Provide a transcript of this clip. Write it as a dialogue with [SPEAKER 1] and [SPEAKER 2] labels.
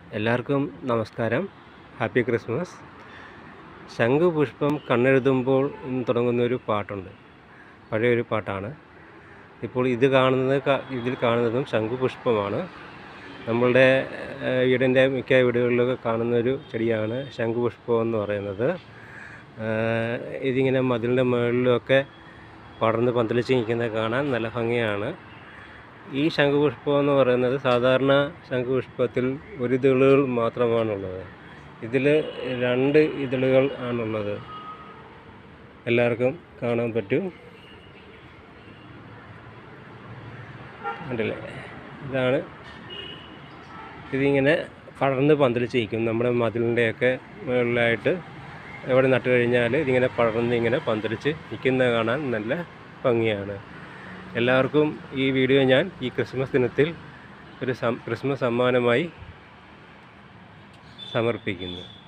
[SPEAKER 1] എല്ലാവർക്കും നമസ്കാരം happy Christmas ശംഖുപുഷ്പം കണ്ണെഴുതുമ്പോൾ എന്ന് തുടങ്ങുന്ന ഒരു പാട്ടുണ്ട് പഴയൊരു പാട്ടാണ് ഇപ്പോൾ ഇത് കാണുന്നത് ക- ഇതിൽ കാണുന്നതും ശംഖുപുഷ്പമാണ് നമ്മളുടെ ഏഹ്, വീടിൻ്റെ മിക്ക വീടുകളിലൊക്കെ കാണുന്ന ഒരു ചെടിയാണ് ശംഖുപുഷ്പം എന്ന് പറയുന്നത് ഏഹ്, ഇതിങ്ങനെ മതിലിൻ്റെ മുകളിലൊക്കെ പടർന്ന് പന്തലിച്ച് നിൽക്കുന്നത് കാണാൻ നല്ല ഭംഗിയാണ് ഈ ശംഖുപുഷ്പം എന്ന് പറയുന്നത് സാധാരണ ശംഖുപുഷ്പത്തിൽ ഒരു ഇതളുകൾ മാത്രമാണുള്ളത് ഇതിൽ രണ്ട് ഇതളുകൾ ആണുള്ളത് എല്ലാവർക്കും കാണാൻ പറ്റും കണ്ടില്ലേ ഇതാണ് ഇതിങ്ങനെ പടർന്ന് പന്തലിച്ച് നിൽക്കും നമ്മുടെ മതിലിൻ്റെയൊക്കെ മുകളിലായിട്ട് എവിടെ നട്ട് കഴിഞ്ഞാൽ ഇതിങ്ങനെ പടർന്ന് ഇങ്ങനെ പന്തലിച്ച് നിൽക്കുന്നത് കാണാൻ നല്ല ഭംഗിയാണ് എല്ലാവർക്കും ഈ വീഡിയോ ഞാൻ ഈ ക്രിസ്മസ് ദിനത്തിൽ ഒരു സം ക്രിസ്മസ് സമ്മാനമായി സമർപ്പിക്കുന്നു